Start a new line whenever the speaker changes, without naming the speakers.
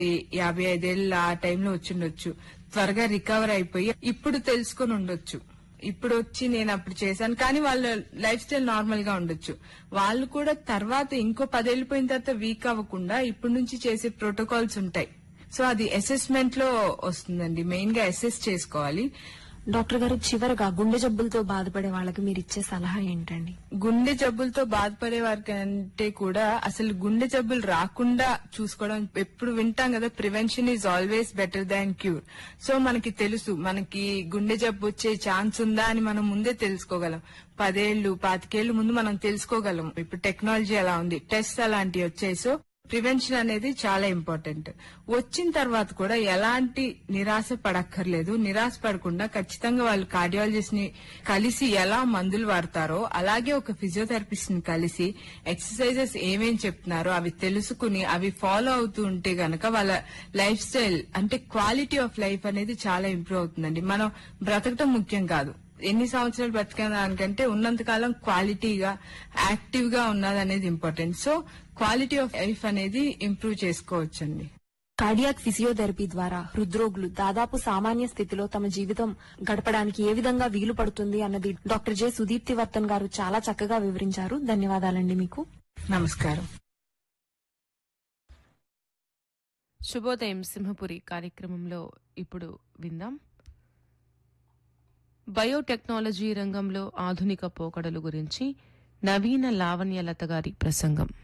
యాభై ఐదేళ్ళు ఆ టైంలో వచ్చిండొచ్చు త్వరగా రికవర్ అయిపోయి ఇప్పుడు తెలుసుకొని ఉండొచ్చు ఇప్పుడు వచ్చి నేను అప్పుడు చేశాను కానీ వాళ్ళ లైఫ్ స్టైల్ నార్మల్ గా ఉండొచ్చు వాళ్ళు కూడా తర్వాత ఇంకో పదేళ్ళు పోయిన తర్వాత వీక్ అవ్వకుండా ఇప్పటి నుంచి చేసే ప్రోటోకాల్స్ ఉంటాయి సో అది అసెస్మెంట్ లో వస్తుందండి మెయిన్ గా అసెస్ చేసుకోవాలి
డాక్టర్ గారు చివరగా గుండె జబ్బులతో బాధపడే వాళ్ళకి మీరు ఇచ్చే సలహా ఏంటండి
గుండె జబ్బులతో బాధపడే వారికంటే కూడా అసలు గుండె జబ్బులు రాకుండా చూసుకోవడం ఎప్పుడు వింటాం కదా prevention is always better than cure so మనకి తెలుసు మనకి గుండె జబ్బు వచ్చే ఛాన్స్ ఉందా అని మనం ముందే తెలుసుకోగలం పదేళ్లు పాతికేళ్లు ముందు మనం తెలుసుకోగలం ఇప్పుడు టెక్నాలజీ అలా ఉంది టెస్ట్ అలాంటివి వచ్చాయి సో ప్రివెన్షన్ అనేది చాలా ఇంపార్టెంట్ వచ్చిన తర్వాత కూడా ఎలాంటి నిరాశ పడక్కర్లేదు నిరాశ పడకుండా ఖచ్చితంగా వాళ్ళు కార్డియాలజిస్ట్ ని కలిసి ఎలా మందులు వాడతారో అలాగే ఒక ఫిజియోథెరపిస్ట్ ని కలిసి ఎక్సర్సైజెస్ ఏమేం చెప్తున్నారో అవి తెలుసుకుని అవి ఫాలో అవుతూ ఉంటే గనక వాళ్ళ లైఫ్ స్టైల్ అంటే క్వాలిటీ ఆఫ్ లైఫ్ అనేది చాలా ఇంప్రూవ్ అవుతుందండి మనం బ్రతకటం ముఖ్యం కాదు ఎన్ని సంవత్సరాలు బ్రతకడానికంటే ఉన్నంతకాలం క్వాలిటీగా యాక్టివ్ గా ఉన్నది అనేది important so quality of life అనేది ఇంప్రూవ్ చేసుకోవచ్చండి
కార్డియాక్ ఫిజియోథెరపీ ద్వారా హృద్రోగులు దాదాపు సామాన్య స్థితిలో తమ జీవితం గడపడానికి ఏ విధంగా వీలు పడుతుంది అన్నది డాక్టర్ జె సుదీప్తి వర్తన్ గారు చాలా చక్కగా వివరించారు ధన్యవాదాలండి మీకు
నమస్కారం
శుభోదయం సింహపురి కార్యక్రమంలో ఇప్పుడు విందాం బయోటెక్నాలజీ రంగంలో ఆధునిక పోకడలు గురించి నవీన లావణ్యలత గారి ప్రసంగం